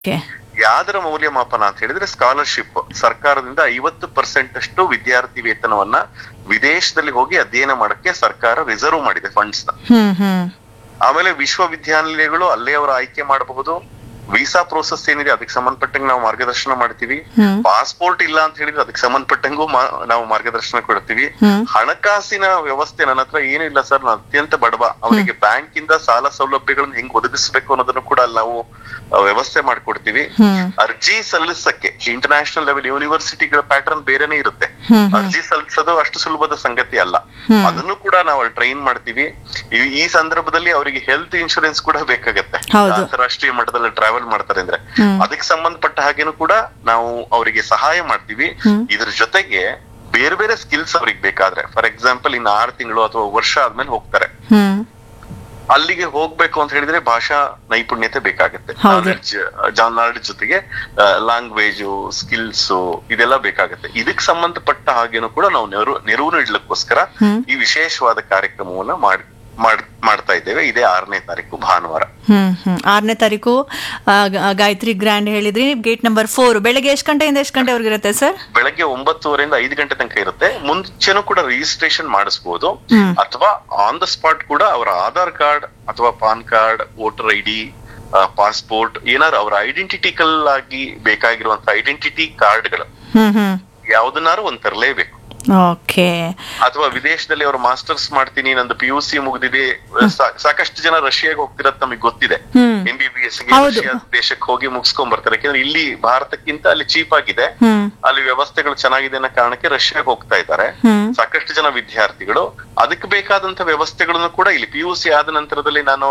Okay ಯಾವ್ದರ ಮೌಲ್ಯಮಾಪನ ಅಂತ ಹೇಳಿದ್ರೆ ಸ್ಕಾಲರ್ಶಿಪ್ ಸರ್ಕಾರದಿಂದ ಐವತ್ತು ಪರ್ಸೆಂಟ್ ಅಷ್ಟು ವಿದ್ಯಾರ್ಥಿ ವೇತನವನ್ನ ವಿದೇಶದಲ್ಲಿ ಹೋಗಿ ಅಧ್ಯಯನ ಮಾಡಕ್ಕೆ ಸರ್ಕಾರ ರಿಸರ್ವ್ ಮಾಡಿದೆ ಫಂಡ್ಸ್ ನ ಹ್ಮ್ ಹ್ಮ್ ಆಮೇಲೆ ವಿಶ್ವವಿದ್ಯಾನಿಲಯಗಳು ಅಲ್ಲೇ ಅವರ ಆಯ್ಕೆ ಮಾಡಬಹುದು ವೀಸಾ ಪ್ರೋಸೆಸ್ ಏನಿದೆ ಅದಕ್ಕೆ ಸಂಬಂಧಪಟ್ಟಂಗೆ ನಾವು ಮಾರ್ಗದರ್ಶನ ಮಾಡ್ತೀವಿ ಹ್ಮ್. ಪಾಸ್ಪೋರ್ಟ್ ಇಲ್ಲ ಅಂತ ಹೇಳಿದ್ರೆ ಅದಕ್ಕೆ ಸಂಬಂಧಪಟ್ಟಂಗೂ ಮಾ- ನಾವು ಮಾರ್ಗದರ್ಶನ ಕೊಡ್ತೀವಿ ಹ್ಮ್. ಹಣಕಾಸಿನ ವ್ಯವಸ್ಥೆ ನನ್ನ ಹತ್ರ ಏನಿಲ್ಲ ಸರ್ ನಾನು ಅತ್ಯಂತ ಬಡವ ಅವನಿಗೆ ಬ್ಯಾಂಕ್ ಇಂದ ಸಾಲ ಸೌಲಭ್ಯಗಳನ್ನ ಹೆಂಗ್ ಒದಗಿಸ್ಬೇಕು ಅನ್ನೋದನ್ನು ಕೂಡ ಅಲ್ಲಿ ನಾವು ಆ, ವ್ಯವಸ್ಥೆ ಮಾಡ್ಕೊಡ್ತೀವಿ ಹ್ಮ್ ಅರ್ಜಿ ಸಲ್ಲಿಸಕ್ಕೆ ಇಂಟರ್ನ್ಯಾಷನಲ್ ಲೆವೆಲ್ ಯೂನಿವರ್ಸಿಟಿಗಳ ಪ್ಯಾಟರ್ನ್ ಬೇರೆನೆ ಇರುತ್ತೆ ಹ್ಮ್ ಹ್ಮ್ ಅರ್ಜಿ ಸಲ್ಲಿಸೋದು ಅಷ್ಟು ಸುಲಭದ ಸಂಗತಿ ಅಲ್ಲ ಹ್ಮ್. ಅದನ್ನು ಕೂಡ ನಾವು ಟ್ರೈನ್ ಮಾಡ್ತೀವಿ ಈ- ಈ ಸಂದರ್ಭದಲ್ಲಿ ಅವರಿಗೆ ಹೆಲ್ತ್ ಇನ್ಶೂರೆನ್ಸ್ ಕೂಡ ಬೇಕಾಗತ್ತೆ ಹೌದು. ಅಂತಾರಾಷ್ಟ್ರೀಯ ಮಟ್ಟದಲ್ಲಿ ಟ್ರಾವೆಲ್ ಮಾಡ್ತಾರೆ ಅಂದ್ರೆ ಹ್ಮ್. ಅದಕ್ಕೆ ಸಂಬಂಧಪಟ್ಟ ಹಾಗೇನು ಕೂಡ ನಾವು ಅವರಿಗೆ ಸಹಾಯ ಮಾಡ್ತೀವಿ ಹ್ಮ್. ಇದ್ರ ಜೊತೆಗೆ ಬೇರೆ ಬೇರೆ ಸ್ಕಿಲ್ಸ್ ಅವ್ರಿಗೆ ಬೇಕಾದ್ರೆ ಫಾರ್ ಎಕ್ಸಾಂಪಲ್ ಇನ್ನು ಆರು ತಿಂಗಳು ಅಥವಾ ವರ್ಷ ಆದ್ಮೇಲೆ ಹೋಗ್ತಾರೆ ಹ್ಮ್ ಅಲ್ಲಿಗೆ ಹೋಗ್ಬೇಕು ಅಂತ ಹೇಳಿದ್ರೆ ಭಾಷಾ ನೈಪುಣ್ಯತೆ ಬೇಕಾಗುತ್ತೆ ಹೌದು. ನಾಲೆಡ್ಜ್ ಜೊತೆಗೆ ಲ್ಯಾಂಗ್ವೇಜ್ ಸ್ಕಿಲ್ಸ್ ಇದೆಲ್ಲ ಬೇಕಾಗುತ್ತೆ ಇದಕ್ಕೆ ಸಂಬಂಧಪಟ್ಟ ಹಾಗೇನು ಕೂಡ ನಾವು ನೆರವು ನೆರವು ನೀಡ್ಲಿಕ್ಕೋಸ್ಕರ ಹ್ಮ್. ಈ ವಿಶೇಷವಾದ ಕಾರ್ಯಕ್ರಮವನ್ನ ಮಾಡ್ ಮಾಡ್- ಮಾಡ್ತಾ ಇದ್ದೇವೆ ಇದೇ ಆರನೇ ತಾರೀಕು ಭಾನುವಾರ ಹ್ಮ್ ಹ್ಮ್ ಆರನೇ ತಾರೀಕು ಆ, ಗ- ಗಾಯತ್ರಿ ಗ್ರ್ಯಾಂಡ್ ಹೇಳಿದ್ರಿ ಗೇಟ್ ನಂಬರ್ ಫೋರ್ ಬೆಳಗ್ಗೆ ಎಷ್ಟು ಗಂಟೆಯಿಂದ ಎಷ್ಟು ಗಂಟೆವರೆಗೆ ಇರುತ್ತೆ ಸರ್ ಬೆಳಗ್ಗೆ ಒಂಬತ್ತುವರೆಯಿಂದ ಐದು ಗಂಟೆ ತನಕ ಇರುತ್ತೆ ಮುಂಚೆನೂ ಕೂಡ ರಿಜಿಸ್ಟ್ರೇಷನ್ ಮಾಡಿಸ್ಬೋದು ಹ್ಮ್. ಅಥವಾ ಆನ್ ದ ಸ್ಪಾಟ್ ಕೂಡ ಅವರ ಆಧಾರ್ ಕಾರ್ಡ್ ಅಥವಾ PAN card voter I D passport ಏನಾದ್ರು ಅವರ ಐಡೆಂಟಿಟಿಕಲ್ ಆಗಿ ಬೇಕಾಗಿರುವಂತ ಐಡೆಂಟಿಟಿ ಕಾರ್ಡ್ಗಳು ಹ್ಮ್ ಹ್ಮ್ ಯಾವ್ದನ್ನಾರು ಒಂದ್ ತರಲೇಬೇಕು ಓಕೆ ಅಥವಾ ವಿದೇಶದಲ್ಲಿ ಅವರು ಮಾಸ್ಟರ್ಸ್ ಮಾಡ್ತೀನಿ ನಂದು ಪಿ ಯು ಸಿ ಮುಗಿದಿದೆ ಸಾ- ಸಾಕಷ್ಟು ಜನ ರಷ್ಯಾಗೆ ಹೋಗ್ತಿರೋದು ನಮಗೆ ಗೊತ್ತಿದೆ ಹ್ಮ್. ಎಂ ಬಿ ಬಿ ಎಸ್ ಹೌದು. ರಷ್ಯಾ ದೇಶಕ್ಕೆ ಹೋಗಿ ಮುಗಿಸ್ಕೊಂಡ್ ಬರ್ತಾರೆ ಯಾಕಂದ್ರೆ ಇಲ್ಲಿ ಭಾರತಕ್ಕಿಂತ ಅಲ್ಲಿ ಚೀಪ್ ಆಗಿದೆ ಹ್ಮ್ ಅಲ್ಲಿ ವ್ಯವಸ್ಥೆಗಳು ಚೆನ್ನಾಗಿದೆ ಅನ್ನೋ ಕಾರಣಕ್ಕೆ ರಷ್ಯಾಗೆ ಹೋಗ್ತಾ ಇದ್ದಾರೆ ಹ್ಮ್ ಸಾಕಷ್ಟು ಜನ ವಿದ್ಯಾರ್ಥಿಗಳು ಅದಕ್ಕೆ ಬೇಕಾದಂತ ವ್ಯವಸ್ಥೆಗಳನ್ನು ಕೂಡ ಇಲ್ಲಿ ಪಿ ಯು ಸಿ ಆದ ನಂತರದಲ್ಲಿ ನಾನು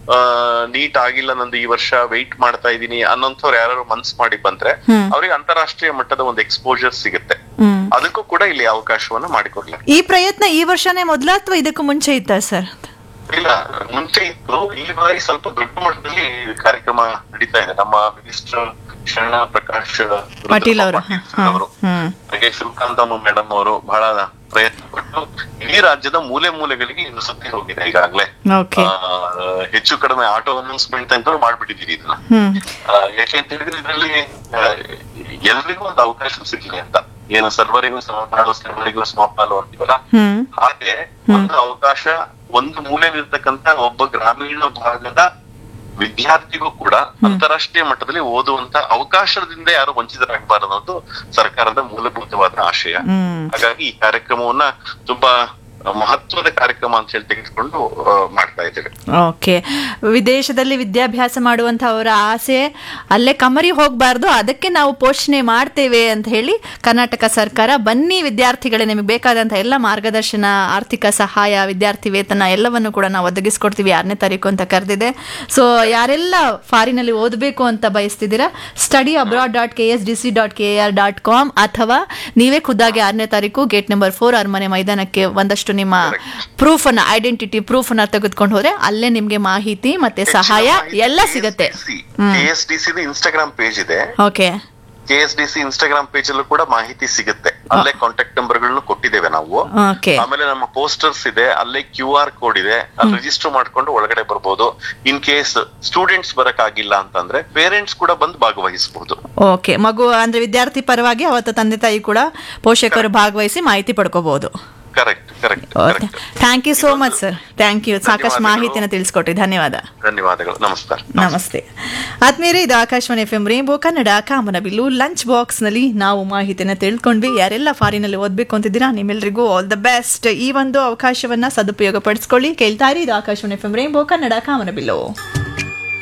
ನೀಟ್ ಆಗಿಲ್ಲ ನಂದು ಈ ವರ್ಷ ವೆಯ್ಟ್ ಮಾಡ್ತಾ ಇದ್ದೀನಿ ಅನ್ನೋಂಥವ್ರು ಯಾರು ಮನ್ಸ್ ಮಾಡಿ ಬಂದ್ರೆ ಹ್ಮ್. ಅವ್ರಿಗೆ ಅಂತಾರಾಷ್ಟ್ರೀಯ ಮಟ್ಟದ ಒಂದು ಎಕ್ಸ್ಪೋಜರ್ ಸಿಗುತ್ತೆ ಹ್ಮ್ ಅದಕ್ಕೂ ಕೂಡ ಇಲ್ಲಿ ಅವಕಾಶವನ್ನ ಮಾಡಿಕೊಡ್ಲಿ ಈ ಪ್ರಯತ್ನ ಈ ವರ್ಷನೇ ಮೊದಲ ಅಥವಾ ಇದಕ್ಕೂ ಮುಂಚೆ ಇತ್ತಾ ಸರ್ ಇಲ್ಲ ಮುಂಚೆ ಇತ್ತು ಈ ಬಾರಿ ಸ್ವಲ್ಪ ದೊಡ್ಡ ಮಟ್ಟದಲ್ಲಿ ಕಾರ್ಯಕ್ರಮ ನಡೀತಾ ಇದೆ ನಮ್ಮ ಮಿನಿಸ್ಟರ್ ಶರಣ ಪ್ರಕಾಶ್ ಪಾಟೀಲ್ ಅವರು ಅವರು ಹ್ಮ್ ಹಾಗೆ ಶಿವಕಾಂತಮ್ಮ ಮೇಡಮ್ ಅವರು ಬಹಳ ಪ್ರಯತ್ನ ಪಟ್ಟು ಇಡೀ ರಾಜ್ಯದ ಮೂಲೆ ಮೂಲೆಗಳಿಗೆ ಇದು ಸುತ್ತಿ ಹೋಗಿದೆ ಈಗಾಗ್ಲೇ ಓಕೆ ಆ, ಹೆಚ್ಚು ಕಡಿಮೆ ಆಟೋ ಅನೌನ್ಸ್ಮೆಂಟ್ ಅಂತ ಮಾಡ್ಬಿಟ್ಟಿದ್ದೀರಿ ಇದನ್ನ ಹ್ಮ್ ಆ, ಯಾಕೆ ಅಂತ ಹೇಳಿದ್ರೆ ಇದರಲ್ಲಿ ಎಲ್ರಿಗೂ ಒಂದು ಅವಕಾಶ ಸಿಗ್ಲಿ ಅಂತ ಏನು ಸರ್ವರಿಗೂ ಸಮಪಾಲು ಸರ್ವರಿಗೂ ಸಮಪಾಲು ಅಂತೀವಲ್ಲ ಹ್ಮ್ ಹಾಗೆ ಒಂದು ಅವಕಾಶ ಒಂದು ಮೂಲೆಯಲ್ಲಿರ್ತಕ್ಕಂತ ಒಬ್ಬ ಗ್ರಾಮೀಣ ಭಾಗದ ವಿದ್ಯಾರ್ಥಿಗೂ ಕೂಡ ಅಂತಾರಾಷ್ಟ್ರೀಯ ಮಟ್ಟದಲ್ಲಿ ಓದುವಂತ ಅವಕಾಶದಿಂದ ಯಾರು ವಂಚಿತರಾಗಬಾರದು ಅನ್ನೋದು ಸರ್ಕಾರದ ಮೂಲಭೂತವಾದ ಆಶಯ ಹ್ಮ್ ಹಾಗಾಗಿ ಈ ಕಾರ್ಯಕ್ರಮವನ್ನ ತುಂಬಾ ಮಹತ್ವದ ಕಾರ್ಯಕ್ರಮ ಅಂತ ಹೇಳಿ ತೆಗೆದುಕೊಂಡು ಆ, ಮಾಡ್ತಾ ಇದ್ದೇವೆ ಓಕೆ ವಿದೇಶದಲ್ಲಿ ವಿದ್ಯಾಭ್ಯಾಸ ಮಾಡುವಂಥ ಅವರ ಆಸೆ ಅಲ್ಲೇ ಕಮರಿ ಹೋಗಬಾರ್ದು ಅದಕ್ಕೆ ನಾವು ಪೋಷಣೆ ಮಾಡ್ತೇವೆ ಅಂತ ಹೇಳಿ ಕರ್ನಾಟಕ ಸರ್ಕಾರ ಬನ್ನಿ ವಿದ್ಯಾರ್ಥಿಗಳೇ ನಿಮಗೆ ಬೇಕಾದಂಥ ಎಲ್ಲ ಮಾರ್ಗದರ್ಶನ ಆರ್ಥಿಕ ಸಹಾಯ ವಿದ್ಯಾರ್ಥಿ ವೇತನ ಎಲ್ಲವನ್ನು ಕೂಡ ನಾವು ಒದಗಿಸ್ಕೊಡ್ತೀವಿ ಆರನೇ ತಾರೀಕು ಅಂತ ಕರೆದಿದೆ ಸೊ ಯಾರೆಲ್ಲ ಫಾರಿನಲ್ಲಿ ಓದಬೇಕು ಅಂತ ಬಯಸ್ತಿದ್ದೀರಾ study abroad dot K S D C dot K R dot com ಅಥವಾ ನೀವೇ ಖುದ್ದಾಗಿ ಆರನೇ ತಾರೀಕು ಗೇಟ್ ನಂಬರ್ ಫೋರ್ ಅರಮನೆ ಮೈದಾನಕ್ಕೆ ಒಂದಷ್ಟು ನಿಮ್ಮ ಪ್ರೂಫ್ ಅನ್ನ ಐಡೆಂಟಿಟಿ ಪ್ರೂಫ್ ಅನ್ನ ತೆಗೆದುಕೊಂಡು ಹೋದ್ರೆ ಅಲ್ಲೇ ನಿಮ್ಗೆ ಮಾಹಿತಿ ಮತ್ತೆ ಸಹಾಯ ಎಲ್ಲ ಸಿಗತ್ತೆ K S D C Instagram page ಇದೆ okay K S D C Instagram page ಅಲ್ಲೂ ಕೂಡ ಮಾಹಿತಿ ಸಿಗುತ್ತೆ ಅಲ್ಲೇ ಕಾಂಟ್ಯಾಕ್ಟ್ ನಂಬರ್ ಗಳನ್ನು ಕೊಟ್ಟಿದ್ದೇವೆ ನಾವು ಓಕೆ ಆಮೇಲೆ ನಮ್ಮ ಪೋಸ್ಟರ್ಸ್ ಇದೆ ಅಲ್ಲೇ ಕ್ಯೂ ಆರ್ ಕೋಡ್ ಇದೆ ಅಲ್ಲಿ ರಿಜಿಸ್ಟರ್ ಮಾಡ್ಕೊಂಡು ಒಳಗಡೆ ಬರ್ಬೋದು ಇನ್ ಕೇಸ್ ಸ್ಟೂಡೆಂಟ್ಸ್ ಬರಕ್ ಆಗಿಲ್ಲ ಅಂತಂದ್ರೆ ಪೇರೆಂಟ್ಸ್ ಕೂಡ ಬಂದು ಭಾಗವಹಿಸಬಹುದು ಓಕೆ ಮಗು ಅಂದ್ರೆ ವಿದ್ಯಾರ್ಥಿ ಪರವಾಗಿ ಅವತ್ತು ತಂದೆ ತಾಯಿ ಕೂಡ ಪೋಷಕರು ಭಾಗವಹಿಸಿ ಮಾಹಿತಿ ಪಡ್ಕೋಬಹುದು correct correct okay correct thank you so much sir thank you ಸಾಕಷ್ಟು ಧನ್ಯವಾದಗಳು. ಮಾಹಿತಿನ ತಿಳಿಸ್ಕೊಟ್ರಿ ಧನ್ಯವಾದ ಧನ್ಯವಾದಗಳು ನಮಸ್ಕಾರ ನಮಸ್ತೆ ಆದ್ಮೇಲೆ ಇದು Akashvani F M rainbow Kannada ಕಾಮನಬಿಲ್ಲು ಲಂಚ್ ಬಾಕ್ಸ್ನಲ್ಲಿ ನಾವು ಮಾಹಿತಿನ ತಿಳ್ಕೊಂಡ್ವಿ ಯಾರೆಲ್ಲ ಫಾರಿನಲ್ಲಿ ಓದಬೇಕು ಅಂತಿದ್ದೀರಾ ನಿಮ್ಮೆಲ್ಲರಿಗೂ ಆಲ್ ದ ಬೆಸ್ಟ್ ಈ ಒಂದು ಅವಕಾಶವನ್ನ ಸದುಪಯೋಗ ಪಡಿಸ್ಕೊಳ್ಳಿ ಕೇಳ್ತಾ ಇರಿ ಇದು Akashvani F M rainbow Kannada ಕಾಮನಬಿಲ್ಲು